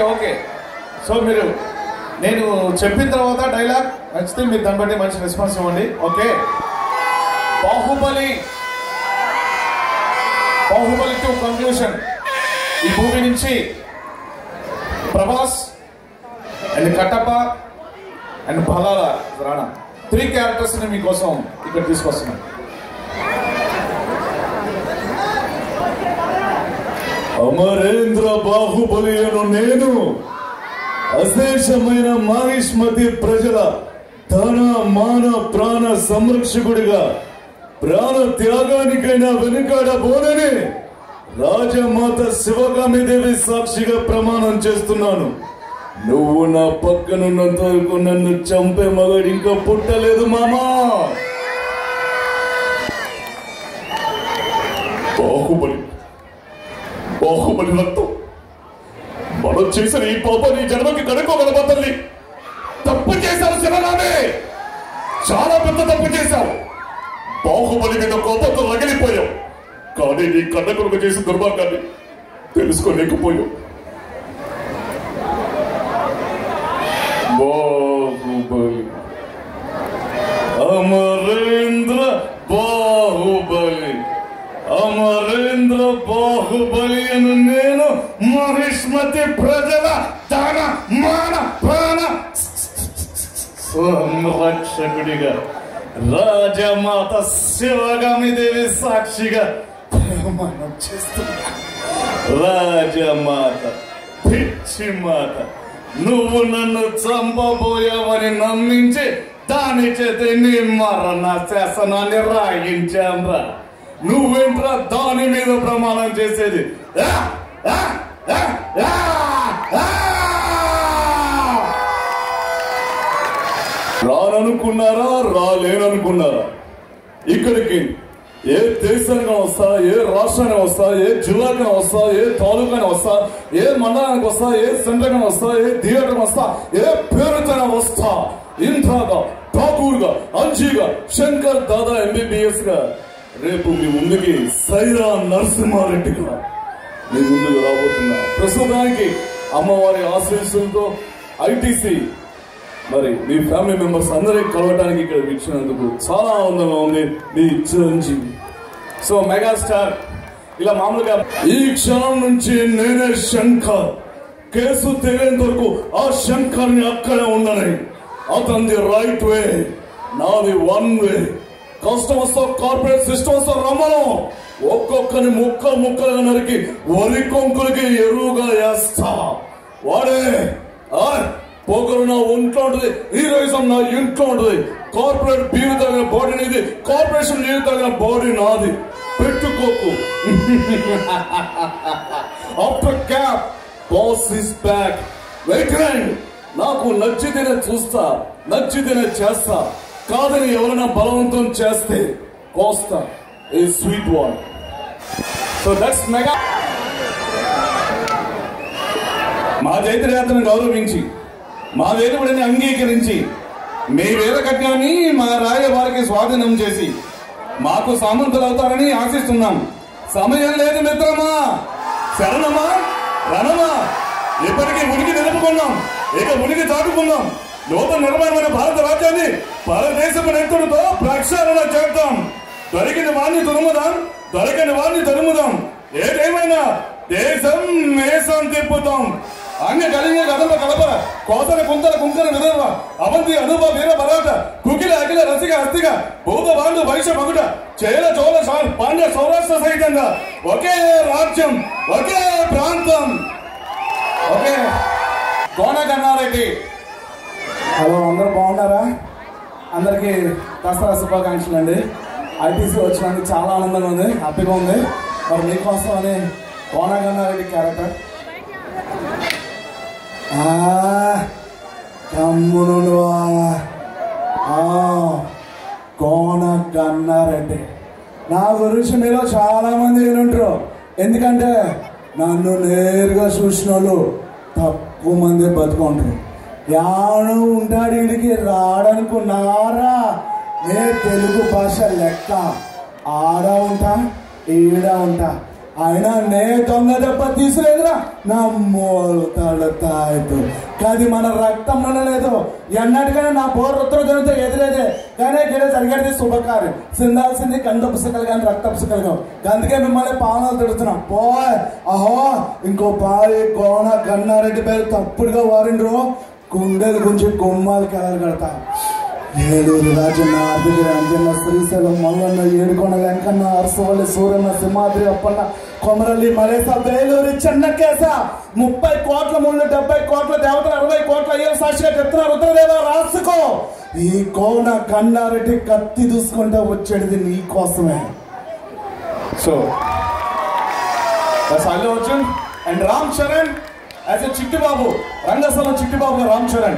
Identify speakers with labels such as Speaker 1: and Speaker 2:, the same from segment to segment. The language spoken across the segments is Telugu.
Speaker 1: ఓకే సో మీరు నేను చెప్పిన తర్వాత డైలాగ్ నచ్చితే మీరు దాన్ని బట్టి మంచి రెస్పాన్స్ ఇవ్వండి okay Baahubali Baahubali two conclusion ఈ మూవీ నుంచి ప్రభాస్ అండ్ కట్టప్ప అండ్ బలాల రాణా త్రీ క్యారెక్టర్స్ ని మీకోసం ఇక్కడ తీసుకొస్తున్నాను
Speaker 2: అమరేంద్ర బాహుబలి అను నేను అశేషమైన మాహిష్మతి ప్రజల ధన మాన ప్రాణ సంరక్షకుడిగా ప్రాణ త్యాగానికైనా వెనుకాడబోనని రాజమాత శివగామి దేవి సాక్షిగా ప్రమాణం చేస్తున్నాను నువ్వు నా పక్కనున్నంత వరకు నన్ను చంపే మగాడు ఇంకా పుట్టలేదు మామా బాహుబలి బాహుబలి రక్తం మనం చేసిన ఈ పాపని ఈ జన్మకి కనుక్కోగలమా తల్లి తప్పు చేశావు శివరామే చాలా పెద్ద తప్పు చేశావు బాహుబలి మీద కోపంతో రగిలిపోయావు కానీ నీ కన్నకులకు చేసిన దుర్మార్గాన్ని తెలుసుకోలేకపోయావు బాహుబలి అమరేంద్ర బాహుబలి అమరేంద్ర బాహుబలి అని నేను మహిష్మతి ప్రజల తన మాన ప్రాణ సంరక్షకుడిగా రాజమాత శివగామి దేవి సాక్షిగా ప్రమాణం చేస్తున్నా రాజమాత పిచ్చి మాత నువ్వు నన్ను చంపబోయావని నమ్మించి దాని చేత నీ మరణ శాసనాన్ని రాయించాంరా నువ్వేంట్రా దాని మీద ప్రమాణం చేసేది ఆ! ఆ! ఆ! ఆ! ఆ! రాననుకున్నారా రాలేననుకున్నారా ఇక్కడికి ఏ దేశానికి వస్తా ఏ రాష్ట్రానికి వస్తా ఏ జిల్లాకి వస్తా ఏ తాలూకాని వస్తా ఏ మండలానికి వస్తా ఏ సెంటర్కి వస్తా ఏ థియేటర్ వస్తా ఏ పేరుతో వస్తా ఇంద్రాగా ఠాకూర్గా అంజీగా శంకర్ దాదా ఎంబీబీఎస్ గా రేపు మీ ముందుకి సైరా నరసింహారెడ్డిగా మీ ముందుకు రాబోతున్నా ప్రస్తుతానికి అమ్మవారి ఆశీస్సులతో ఐటీసీ మరి మీ ఫ్యామిలీ మెంబర్స్ అందరికి కలవడానికి ఇక్కడ ఇచ్చినందుకు చాలా ఆనందంగా ఉంది మీ చిరంజీవి సో మెగాస్టార్ ఇలా మామూలుగా ఈ క్షణం నుంచి నేనే శంకర్ కేసు తెలియని వరకు ఆ శంకర్ ని అక్కడే ఉండని అతనిది రైట్ వే నాది వన్ వే కష్టం వస్తా కార్పొరేట్ సిస్టమ్ వస్తా రమ్మను ఒక్కొక్కని ముక్కలు ముక్కలుగా నరికి వరి కొంకులకి ఎరువుగా వేస్తా వాడే ఆయ్ పోకరు నా ఒంట్లో ఉంటుంది హీరోయిజం నా ఇంట్లో ఉంటుంది కార్పొరేట్ బీరు తగిన బాడీ నీది కార్పొరేషన్ నీరు తగిన బాడీ నాది పెట్టుకోకు after cap boss is back wait నాకు నచ్చితేనే చూస్తా నచ్చితేనే చేస్తా కాదని ఎవరైనా బలవంతం చేస్తే కోస్తా a sweet one
Speaker 1: so that's mega
Speaker 2: మా చైత్రయాత్రను గౌరవించి
Speaker 1: మా వేలుబడిని అంగీకరించి మీ వేద కట్నాన్ని మా రాయవారికి స్వాధీనం చేసి మాకు సామంతులు అవుతారని ఆశిస్తున్నాం సమయం లేదు మిత్రమా శరణమా రణమా ఇప్పటికీ ఉనికి నిలుపుకున్నాం ఇక ఉనికి చాటుకున్నాం నూతన నిర్మాణమైన భారత రాజ్యాన్ని భారతదేశపు నెత్తుడితో ప్రక్షాళన చేద్దాం దొరికిన వాణ్ణి తురుముదాం దొరికిన వాణ్ణి తరుముదాం ఏదేమైనా దేశం మేసం తిప్పుతాం అన్య కలిగే కదల కలప కోసల కుంతల కుంకర విదర్వ అవంతి అనుభవ వీర పరాట కుకిల అఖిల రసిక హస్తిక భూత బాంధు వైశ్య మగుట చేల చోళ సా- పాండ్య సౌరాష్ట్ర సహితంగా ఒకే రాజ్యం ఒకే ప్రాంతం ఒకే కోన కన్నారెడ్డి
Speaker 3: హలో అందరూ బాగున్నారా అందరికీ దసరా శుభాకాంక్షలు అండి ఐటీసీ వచ్చినందుకు చాలా ఆనందంగా ఉంది హ్యాపీగా ఉంది మరి మీకోసం అని కోనా గన్నారెడ్డి క్యారెక్టర్ ఆ, గమ్మునుండువా. ఆ, కోన గన్నారెడ్డి నా గురించి మీలో చాలా మంది వినుంటారు ఎందుకంటే నన్ను నేరుగా చూసిన వాళ్ళు తక్కువ మంది బతుకుంటారు యాను ఉంటాడు వీడికి రాడనుకున్నారా నే తెలుగు భాష లెక్క ఆడ ఉంటా ఈడ ఉంటా ఆయన నే దొంగ దెబ్బ తీసులేదురా నా మోతాడు తాಯ್ತು కాది మన రక్తంలోనే లేదు ఎన్నటికైనా నా బోర్ ఉత్తర జనంతో ఎదురేదే కానీ ఇక్కడ జరిగేది శుభకార్యం సిందాల్సింది కంద పుస్తకాలు కానీ రక్త పుస్తకాలు కావు అందుకే మిమ్మల్ని పావనాలు తిడుతున్నాం పోయ్ అహో ఇంకో పాయి కోన గన్నారెడ్డి పేరు తప్పుడుగా వారిండ్రు కుండలు గుంచి గుమ్మాలు కలలు కడతా ఏలూరు రాజన్న అర్ధగిరి అంజన్న శ్రీశైలం మల్లన్న ఏడుకొండ వెంకన్న అరసవల్లి సూరన్న సింహాద్రి అప్పన్న కొమరల్లి మలేస వేలూరి చెన్నకేస ముప్పై కోట్ల ముళ్ళు డెబ్బై కోట్ల దేవతలు అరవై కోట్ల అయ్యల సాక్షిగా చెప్తున్నారు రుద్రదేవ రాసుకో ఈ కోన కన్నారెడ్డి కత్తి చూసుకుంటే వచ్చేది నీ కోసమే
Speaker 1: so that's Allu Arjun and Ram Charan as a Chittibabu Rangasthalam Chittibabu Ram Charan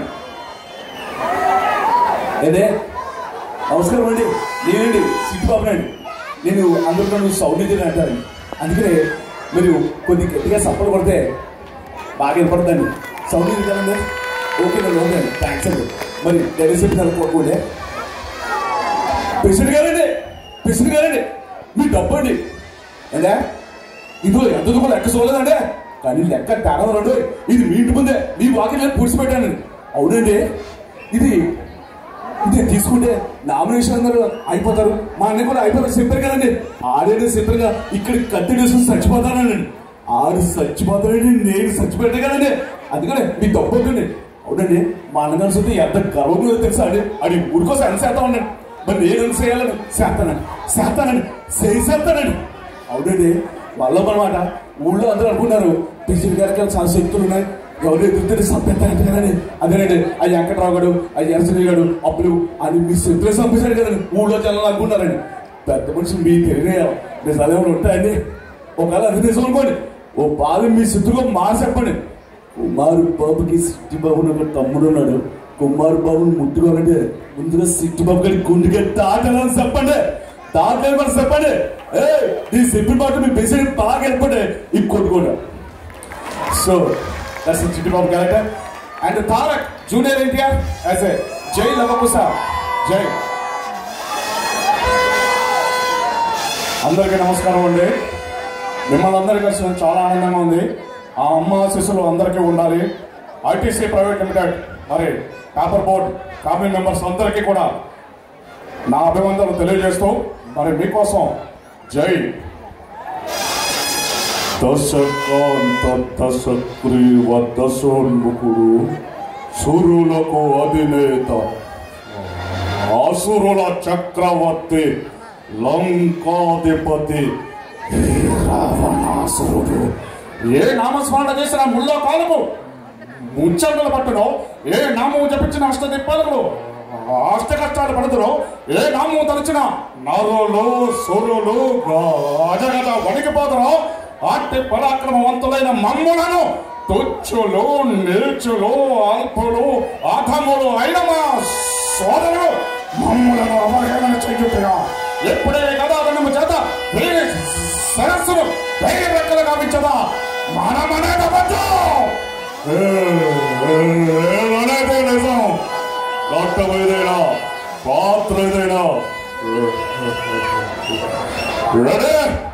Speaker 3: ఏదే నమస్కారం అండి నేనండి సిట్టుబాబు అండి నేను అందరితో నువ్వు సౌండ్ ఇది అంటారు అందుకనే మీరు కొద్ది గట్టిగా సప్పలు కొడితే బాగా వినపడుతుంది సౌండ్ ఇది కదండి ఓకే అండి ఓకే అండి థ్యాంక్స్ అండి మరి డెలివరీ చెప్పిన కోరుకోండి ప్రెసిడెంట్ గారండి ప్రెసిడెంట్ గారండి మీ డబ్బు అండి ఏందా ఇదిగో ఎంత కూడా లెక్క చూడలేదండి కానీ లెక్క తేడా రెండు ఇది మీ ఇంటి ముందే మీ వాకి నేను పూడ్చిపెట్టాను అవునండి ఇది ఇదే తీసుకుంటే నామినేషన్ అందరూ అయిపోతారు మా అన్న కూడా అయిపోతారు చెప్పారు కదండి ఆడేదో చెప్పారుగా ఇక్కడ కత్తి వేసుకుని చచ్చిపోతానండి ఆడు చచ్చిపోతాడండి నేను చచ్చిపోయాను కదండి అందుకనే మీ తప్పవుతుంది అవునండి మా అన్నగారు చూస్తే ఎంత గర్వంగా తెలుసా అండి అది ఊరికోసం ఎంత చేస్తా ఉండండి మరి నేను ఎంత చేయాలని చేస్తానండి చేస్తానండి చేసేస్తానండి అవునండి వాళ్ళ అనమాట ఊళ్ళో అందరూ అనుకున్నారు ప్రెసిడెంట్ గారికి చాలా శక్తులు ఉన్నాయి ఎవరు ఎదురుతే సంపెత్తారంట కదండి అదేనండి ఆ వెంకట్రావు గారు ఆ ఎరసరి గారు అప్పులు అని మీ శత్రులు చంపేశారు కదండి ఊళ్ళో జనాలు అనుకున్నారండి పెద్ద మనిషి మీ తెలియదు నిజాలు ఏమైనా ఉంటాయండి ఒకవేళ అది నిజం అనుకోండి ఓ బాలు మీ శత్రుగా మా చెప్పండి కుమారు బాబుకి సిట్టి బాబు ఒక తమ్ముడు ఉన్నాడు కుమారు బాబుని ముట్టుకోవాలంటే ముందుగా సిట్టి బాబు గారి గుండెగా దాటాలని చెప్పండి దాటలేదు మరి చెప్పండి ఏ ఈ సిప్పి పాటు మీ బెసిడ్ బాగా వెళ్ళిపోతే ఇది కొట్టుకోండి
Speaker 1: so that's Chittibabu character and Tarak Junior NTR as a Jai Lava Kusa జై అందరికీ నమస్కారం అండి మిమ్మల్ని అందరికీ కలిసిన చాలా ఆనందంగా ఉంది ఆ అమ్మ శిశులు అందరికీ ఉండాలి ఐటీసీ ప్రైవేట్ లిమిటెడ్ మరి పేపర్ బోర్డ్ ఫ్యామిలీ మెంబర్స్ అందరికీ కూడా నా అభివందనలు తెలియజేస్తూ మరి మీకోసం జై
Speaker 2: దశకాంత దశగ్రీవ దశోన్ముఖుడు సురులకు అధినేత అసురుల చక్రవర్తి లంకాధిపతి
Speaker 1: రావణాసురుడు ఏ నామస్మరణ చేసిన ముల్లో కాలము ముచ్చండలు పట్టును ఏ నామము జపించిన అష్ట దిప్పాలకు అష్ట కష్టాలు పడుతును ఏ నామము తలచిన నరులు సురులు అజగత వణికిపోతును అట్టి పరాక్రమవంతులైన మమ్ములను తుచ్చులు నీచులు అల్పులు అధములు అయిన మా సోదరులు మమ్ములను అవహేళన చెయ్యుతున్నా ఎప్పుడే కదా మనము చేత వీరి సరస్సును వేరే రెక్కలు గావించదా మనమనేది అబద్ధం
Speaker 2: ఏమనేది నిజం కట్టమైదేనా పాత్ర ఏదైనా
Speaker 1: రెడీ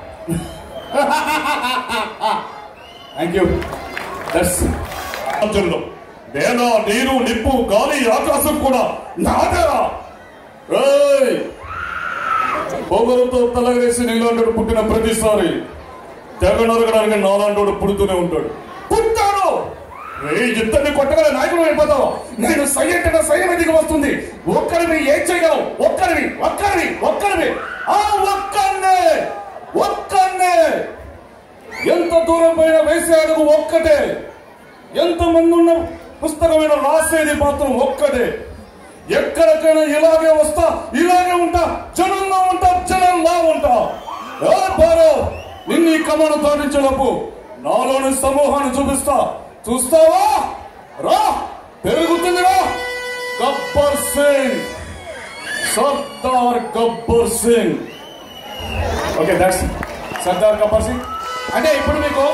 Speaker 1: థ్యాంక్ యూ దట్స్
Speaker 2: రాజ్యంలో నేల నీరు నిప్పు గాలి ఆకాశం కూడా నాదేరా ఏయ్! పొగరుతో తలగరేసి నీలాంటి పుట్టిన ప్రతిసారి తెగ నరగడానికి నాలాంటి పుడుతూనే ఉంటాడు
Speaker 1: పుట్టాడు ఏ ఇద్దరిని కొట్టగల నాయకుడు అయిపోతావు నేను సయ్యంటే సయ్యం దిగి వస్తుంది ఒక్కరిని ఏం చేయగలవు ఒక్కరిని ఒక్కరిని ఒక్కరిని ఆ ఒక్కరినే ఒక్కరినే ఎంత దూరం పైన వేసే అడుగు ఒక్కటే ఎంత మంది ఉన్న పుస్తకమైన రాసేది మాత్రం ఒక్కటే ఎక్కడికైనా ఇలాగే వస్తా ఇలాగే ఉంటా జనంలో ఉంటా జనంలా ఉంటా ఏ భారత్ నిన్ను ఈ కమను తోడించలోపు నాలోని సమూహాన్ని చూపిస్తా చూస్తావా రా పెరుగుతుందిరా గబ్బర్ సింగ్ సర్దార్ గబ్బర్ సింగ్ ఓకే దట్స్ సర్దార్ గబ్బర్ సింగ్ అంటే ఇప్పుడు మీకు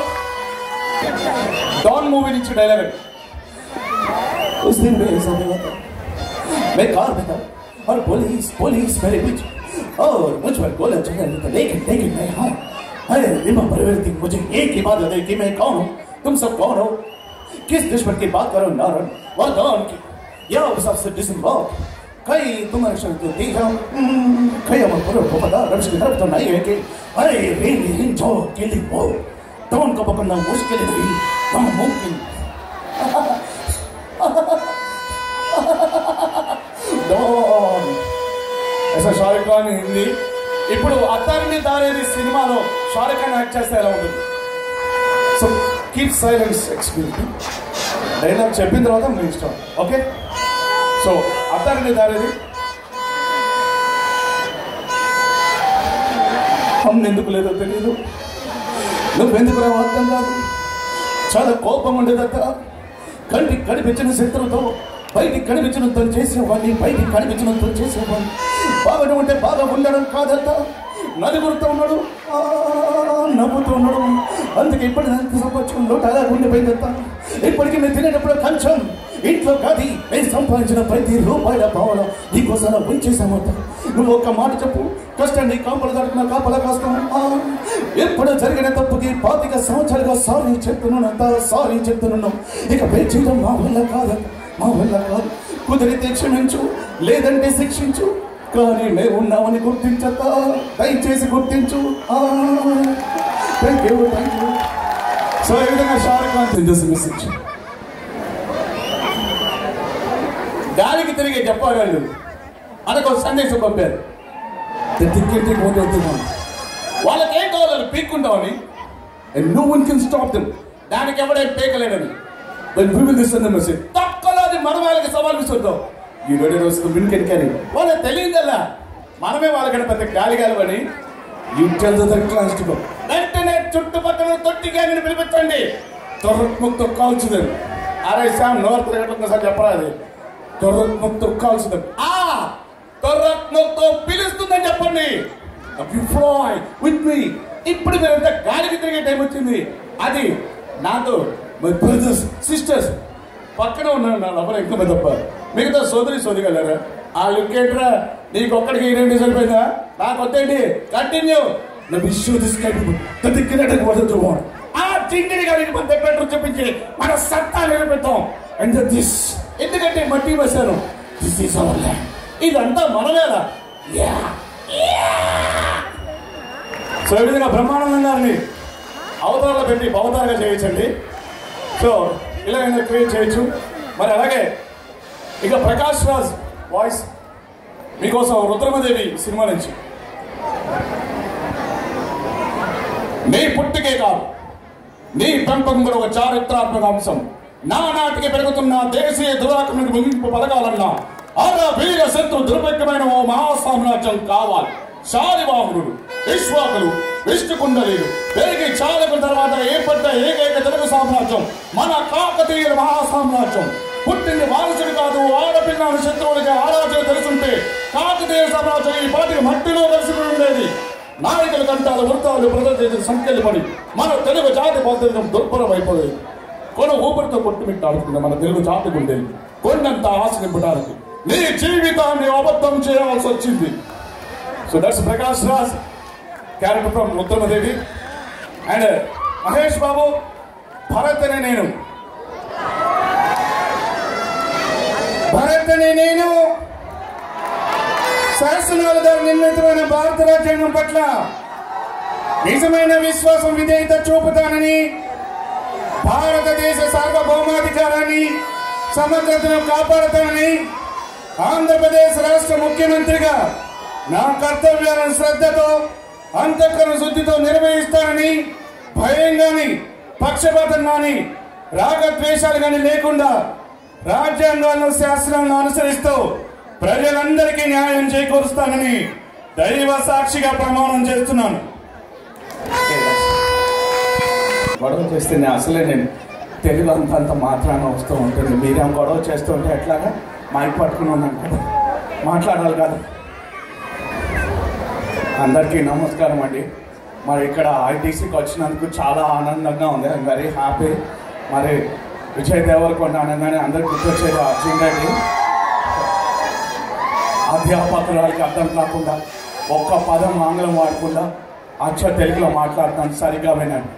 Speaker 1: డాన్ మూవీ నుంచి డైలాగ్
Speaker 3: उस दिन मेरे सामने होता मैं कार में था और पुलिस पुलिस मेरे पीछे और मुझ पर गोला चला रही था लेकिन लेकिन मैं हाँ अरे
Speaker 4: रिमा प्रवृत्ति मुझे एक ही बात है कि मैं कौन हूँ तुम सब कौन हो किस दुश्मन की बात करो नारण वरदान की या सबसे डिसम्बॉब कई तुम अक्षर तो दी जाओ कई हम पूरे को पता रब्श की तरफ तो नहीं है कि अरे रिंग रिंग जो किलिंग हो तो उनको पकड़ना मुश्किल नहीं तो मुमकिन
Speaker 3: డోన్ ఎస్ షారుఖ్ ఖాన్ హిందీ ఇప్పుడు అత్తారిని దారేది సినిమాలో షారుఖ్ ఖాన్ యాక్ట్ చేస్తే ఎలా ఉంటుంది so keep silence excuse dialogue చెప్పిన తర్వాత మీ ఇష్టం ఓకే సో అత్తారిని దారేది అమ్మ ఎందుకు లేదో తెలియదు నువ్వెందుకు రావు అర్థం కాదు చాలా కోపం ఉండేదత్త కంటికి కనిపించిన శత్రువుతో బయటికి కనిపించినంత చేసేవాడిని బయటికి కనిపించినంత చేసేవాడిని బాగా ఉంటే బాగా ఉండడం కాదత్త నలుగురుతో ఉన్నాడు ఆ, నవ్వుతూ ఉన్నాడు అందుకే ఇప్పటి ఎంత సంవత్సరంలో అలా ఉండిపోయిందత్త ఇప్పటికీ నేను తినేటప్పుడు కొంచెం ఇంట్లో కాదు నేను సంపాదించిన ప్రతి రూపాయల భావన నీకోసం ఉంచేసామత్త నువ్వు ఒక్క మాట చెప్పు కష్టాన్ని కాపలు దాటుకున్న కాపల కష్టం ఆ, ఎప్పుడు జరిగిన తప్పుకి పాతిక సంవత్సరాలుగా సారీ చెప్తున్నానంత సారీ చెప్తున్నాను ఇక వెయిట్ చేయడం మా వల్ల కాదు మా వల్ల కాదు కుదిరితే క్షమించు లేదంటే శిక్షించు కానీ మేము ఉన్నామని గుర్తించత దయచేసి గుర్తించు thank you thank you so ఈ విధంగా షారుఖ్ ఖాన్ చేసి మెసేజ్ గాలికి తిరిగి చెప్పగలడు అనకు ఒక సందేశం పంపారు తిక్కింటి పోతున్నాను వాళ్ళకి ఏం కావాలి పీక్కుంటామని and no one can stop them దానికి ఎవడైనా పీకలేడని then we will listen the message తక్కువలో అది మన వాళ్ళకి సవాల్ విసురుతాం ఈ రెడీ రోజు విన్ కెన్ క్యారీ వాళ్ళకి తెలియదల్లా మనమే వాళ్ళకంటే పెద్ద గాలి గాలి you tell the class to go వెంటనే చుట్టుపక్కల తొట్టి గ్యాంగ్ని పిలిపించండి తొర్రముక్తో కాల్చుదని అరే శామ్ నోరు తిరగట్లేదు సార్ చెప్పరా అది తొర్రముక్తో కాల్చుదని ఆ తొర్రముక్తో పిలుస్తుందని చెప్పండి యు ఫ్లై విత్ మీ ఇప్పుడు మీరంతా గాలికి తిరిగే టైం వచ్చింది అది నాతో మై బ్రదర్స్ సిస్టర్స్ పక్కన ఉన్నాను నా లవర్ ఎక్కువ తప్ప మిగతా సోదరి సోదరి వెళ్ళారా ఆ లుక్ ఏంట్రా నీకు ఒక్కడికి ఈ రెండు సరిపోయిందా నాకు వద్దండి కంటిన్యూ నా విశ్వ తీసుకెళ్ళి వదలదు ఆ చింగిడి గారికి మన పెట్టు చూపించి మన సత్తా నిలబెట్టాం అండ్ దిస్ ఎందుకంటే మట్టి వేశాను దిస్ ఈస్ అవర్ ల్యాండ్ ఇదంతా మనమేనా యా సో ఈ విధంగా బ్రహ్మానందం గారిని అవతారాలు పెట్టి అవతారంగా చేయొచ్చండి సో ఇలా అయినా క్రియేట్ చేయొచ్చు మరి అలాగే ఇక ప్రకాష్ రాజ్ వాయిస్ మీకోసం రుద్రమదేవి సినిమా నుంచి నీ పుట్టుకే కాదు నీ పెంపకం కూడా ఒక చారిత్రాత్మక అంశం నా నాటికి పెరుగుతున్న దేశీయ దురాక్రమణకు ముగింపు పలకాలన్నా అలా వీర శత్రు దుర్భగ్యమైన ఓ మహాసామ్రాజ్యం కావాలి శాలివాహనుడు విశ్వాకులు విష్ణుకుండలీలు పెరిగి చాలకుల తర్వాత ఏర్పడ్డ ఏకైక తెలుగు సామ్రాజ్యం మన కాకతీయుల మహాసామ్రాజ్యం పుట్టింది వారసుడు కాదు ఆడపిల్లని శత్రువులకి ఆరాధన తెలుసుంటే కాకతీయ సామ్రాజ్యం ఈ పాటికి మట్టిలో కలిసిపోయి ఉండేది నాయకుల కంటాల వృత్తాలు ప్రజల చేసిన సంఖ్యలు పడి మన తెలుగు జాతి పౌద్యం దుర్భరం అయిపోయింది కొన ఊపిరితో కొట్టుమిట్టాడుతుంది మన తెలుగు జాతి గుండెలు కొండంత ఆశ నింపడానికి నీ జీవితాన్ని అబద్ధం చేయాల్సి వచ్చింది so that's Prakash Raj character from ఉత్తమదేవి అండ్ మహేష్ బాబు భరత్ అనే నేను భరత్ అనే నేను శాసనాల ద్వారా నిర్మితమైన భారత రాజ్యాంగం పట్ల నిజమైన విశ్వాసం విధేయత చూపుతానని భారతదేశ సార్వభౌమాధికారాన్ని సమగ్రతను కాపాడుతానని ఆంధ్రప్రదేశ్ రాష్ట్ర ముఖ్యమంత్రిగా నా కర్తవ్యాలను శ్రద్ధతో అంతఃకరణ శుద్ధితో నిర్వహిస్తానని భయం గాని పక్షపాతం గాని రాగద్వేషాలు గాని లేకుండా రాజ్యాంగాలను శాస్త్రాలను అనుసరిస్తూ ప్రజలందరికీ న్యాయం చేకూరుస్తానని దైవ సాక్షిగా ప్రమాణం చేస్తున్నాను గొడవ చేస్తే నేను అసలే నేను తెలుగు అంత అంత మాత్రాన వస్తూ ఉంటుంది మీరేం గొడవ చేస్తూ ఉంటే ఎట్లాగా మైక్ పట్టుకుని ఉన్నాను కదా మాట్లాడాలి కదా అందరికీ నమస్కారం అండి మరి ఇక్కడ ఐటీసీకి వచ్చినందుకు చాలా ఆనందంగా ఉంది ఐఎమ్ వెరీ హ్యాపీ మరి విజయ్ దేవరకొండ అనగానే అందరికి గుర్తొచ్చేది అర్జున్ రెడ్డి అధ్యాపకురాలకి అర్థం కాకుండా ఒక్క పదం ఆంగ్లం వాడకుండా అచ్చ తెలుగులో మాట్లాడతాను సరిగ్గా వినండి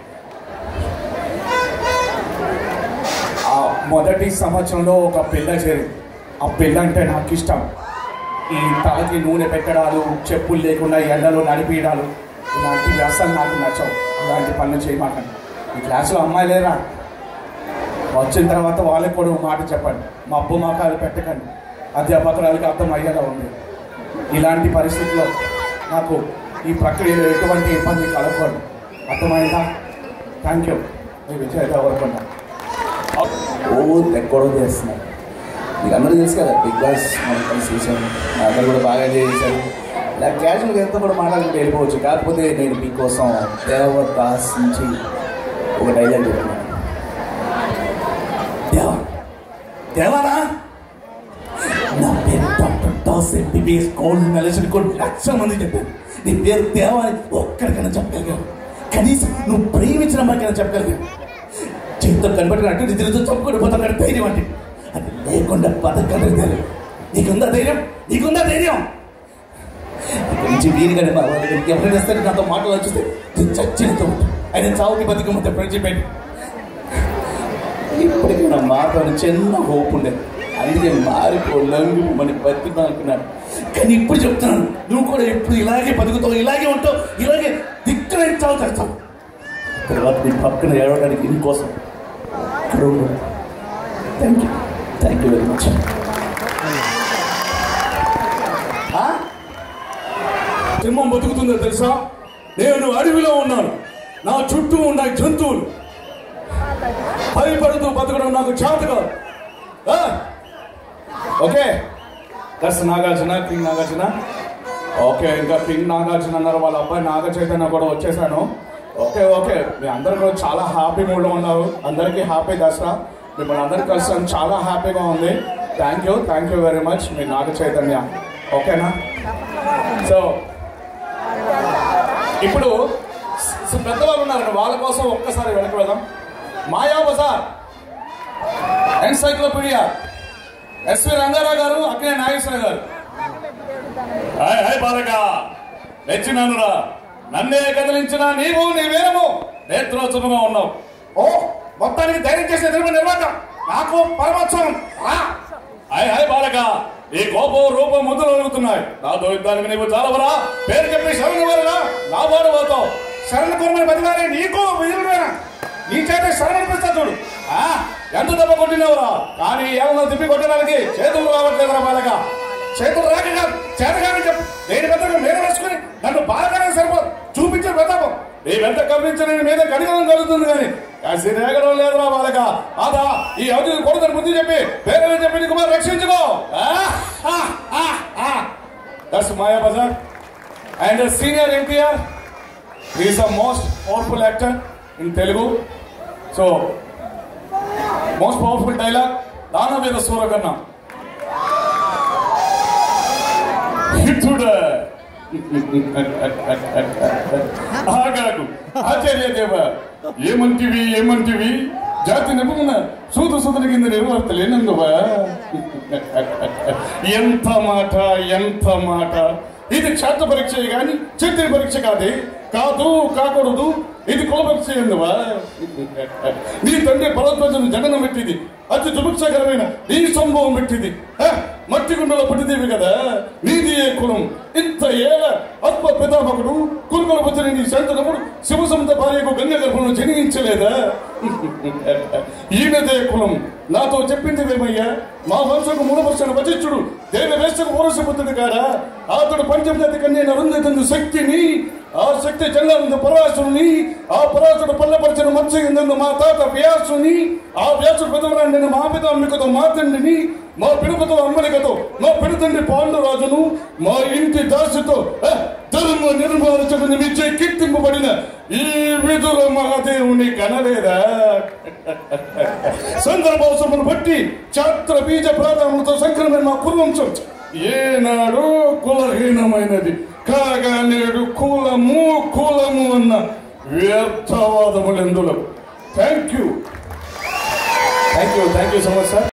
Speaker 3: ఆ మొదటి సంవత్సరంలో ఒక పిల్ల చేరింది ఆ పిల్ల అంటే నాకు ఇష్టం ఈ తలకి నూనె పెట్టడాలు చెప్పులు లేకుండా ఎండలో నడిపించడాలు ఇలాంటివి అసలు నాకు నచ్చవు అలాంటి పనులు చేయమాకండి ఈ క్లాసులో అమ్మాయి లేరా వచ్చిన తర్వాత వాళ్ళకి కూడా ఒక మాట చెప్పండి మా అబ్బు మాకాలు పెట్టకండి అధ్యాపకురాలకి అర్థం అయ్యేలా ఉంది ఇలాంటి పరిస్థితుల్లో నాకు ఈ ప్రక్రియలో ఎటువంటి ఇబ్బంది కలగకూడదు అర్థమైందా థ్యాంక్ యూ మీ విజయ దేవరకొండ
Speaker 4: ఓ తెక్కడం చేస్తున్నారు మీకు అందరూ తెలుసు కదా బిగ్ బాస్ మనం కలిసి చూసాము అందరూ కూడా బాగా ఎంజాయ్ చేశారు ఇలా క్యాజువల్గా ఎంత కూడా మాట్లాడుకుంటూ వెళ్ళిపోవచ్చు కాకపోతే నేను మీకోసం దేవదాస్ నుంచి ఒక డైలాగ్ చెప్తున్నాను దేవా దేవానా నా పేరు డాక్టర్ దాస్ ఎంబీబీఎస్ గోల్డ్ మెలసన్ కూడా లక్షల మంది చెప్పారు నీ పేరు దేవా అని ఒక్కడికైనా చెప్పగలిగావు కనీసం నువ్వు ప్రేమించిన అమ్మాయికైనా చెప్పగలిగావు చేతితో కనబడినట్టు నిధులతో చంపుకొని పోతాడు ధైర్యం అంటే అది లేకుండా బతకలేదు ధైర్యం నీకుందా ధైర్యం నీకుందా ధైర్యం ఇక్కడి నుంచి వీరిగానే మా వాళ్ళ దగ్గరికి ఎవరైనా వస్తే నాతో మాటలు వచ్చిస్తే నేను చచ్చినతో ఆయన చావుకి బతికమంటే ఫ్రెండ్షిప్ ఏంటి ఇప్పటికైనా మాత్రం చిన్న హోప్ ఉండేది అందుకే మారిపో లంగు మన బతుకుతాం అనుకున్నాను కానీ ఇప్పుడు చెప్తున్నాను నువ్వు కూడా ఎప్పుడు ఇలాగే బతుకుతావు ఇలాగే ఉంటావు ఇలాగే దిక్కులేని చావు చేస్తావు తర్వాత నీ పక్కన ఏడవడానికి ఇంకోసం thank you thank you very much
Speaker 2: సింహం బతుకుతుందో తెలుసా నేను అడవిలో ఉన్నాను నా చుట్టూ ఉన్న జంతువులు భయపడుతూ బతకడం నాకు చేత కాదు ఆ?
Speaker 3: Okay that's Nagarjuna king Nagarjuna okay ఇంకా కింగ్ నాగార్జున అన్నారు వాళ్ళ అబ్బాయి నాగ చైతన్య కూడా వచ్చేసాను ఓకే ఓకే మీ అందరూ కూడా చాలా హ్యాపీ మూడ్లో ఉన్నారు అందరికీ హ్యాపీ దసరా మిమ్మల్ని అందరికీ కలిసాం చాలా హ్యాపీగా ఉంది thank you thank you very much మీ నాగ చైతన్య ఓకేనా సో ఇప్పుడు స- పెద్దవాళ్ళు ఉన్నారండి వాళ్ళ కోసం ఒక్కసారి వెనక్కి వెళ్దాం మాయా బజార్ ఎన్సైక్లోపీడియా ఎస్వి రంగారావు గారు అక్కినే నాగేశ్వర గారు
Speaker 2: హాయ్ హాయ్ బాలక మెచ్చినానురా నన్నే కదిలించిన నీవు నీ వీరము నేత్రోత్సవంగా ఉన్నావు
Speaker 3: ఓ మొత్తానికి ధైర్యం చేసిన నిర్మ నిర్మాత నాకు పరమోత్సవం రా
Speaker 2: హాయ్ హాయ్ బాలక ఈ కోపం రూపం ముద్దులు అడుగుతున్నాయి నాతో యుద్ధానికి నీవు చాలవరా పేరు చెప్పి శరణు వరరా నా వాడు పోతావు
Speaker 3: శరణ కుర్మని బతికారే నీకు వీరుడేనా నీ చేత శరణిపిస్తా చూడు
Speaker 2: ఆ, ఎంత దెబ్బ కొట్టినవురా కానీ ఏమన్నా తిప్పి కొట్టడానికి చేతులు రావట్లేదురా బాలక
Speaker 3: చేతులు రాక కాదు చేతగానే చెప్పు దేని పెద్దగా మీద వేసుకుని నన్ను బాగానే సరిపోదు చూపించే ప్రతాపం
Speaker 2: నీ వెంట కవ్వించిన నీ మీద కడిగడం కలుగుతుంది కానీ కాసి రేగడం లేదురా బాలక అదా ఈ అవధి కొడుకుని బుద్ధి చెప్పి పేరు చెప్పి నీకు మరి రక్షించుకో
Speaker 3: that's Maya Bazaar and senior NTR is the most powerful actor in Telugu so most powerful dialogue Daanaveera Soorakarna
Speaker 2: హితుడా ఆగాకు ఆచార్య దేవ ఏమంటివి ఏమంటివి జాతి నిపుణ సూత సుతుల కింద నిర్వర్త లేనందువా ఎంత మాట ఎంత మాట ఇది క్షాత్ర పరీక్ష గాని చిత్ర పరీక్ష కాదే కాదు కాకూడదు ఇది కుల పరీక్ష ఎందువా నీ తండ్రి భరద్వాజను జగనం పెట్టింది అతి దుభుక్షకరమైన నీ సంభవం పెట్టింది హ? మట్టి గుండెలో పుట్టిదేవి కదా నీది ఏ కులం ఇంత ఏల ఆత్మ పితామకుడు కురుకుల పుత్రుని నీ శాంతనముడు శివసముద్ర భార్యకు గంగ గర్భంలో జనించలేదా ఈయనదే కులం నాతో చెప్పిందివేమయ్యా మా వంశకు మూడు వర్షాలు వచిష్ఠుడు దేవ వేషకు పూర్వశపుత్రుడు కాడా అతడు పంచమజాతి కన్య నరుందందు శక్తిని ఆ శక్తి జంగందు పరాశుని ఆ పరాశుడు పల్లపరచిన మత్స్యందు మా తాత వ్యాసుని ఆ వ్యాసుడు పెదవరాన్ని నేను మా పితామికతో మా తండ్రిని మా పిడుపుతో అమ్మలికతో మా పిడుతండ్రి పాండురాజును మా ఇంటి దాసుతో ఆ, ధర్మ నిర్మాణుడు నిమిచ్చే కీర్తింపబడిన ఈ విధుల మహాదేవుని కనలేదా సందర్భోత్సవమును బట్టి ఛాత్ర బీజ ప్రాధాన్యత సంక్రమణ మా కులవంశం ఏనాడు కులహీనమైనది కాగా నేడు కులము కులము అన్న వ్యర్థవాదములెందులో thank you
Speaker 3: thank you thank you so much sir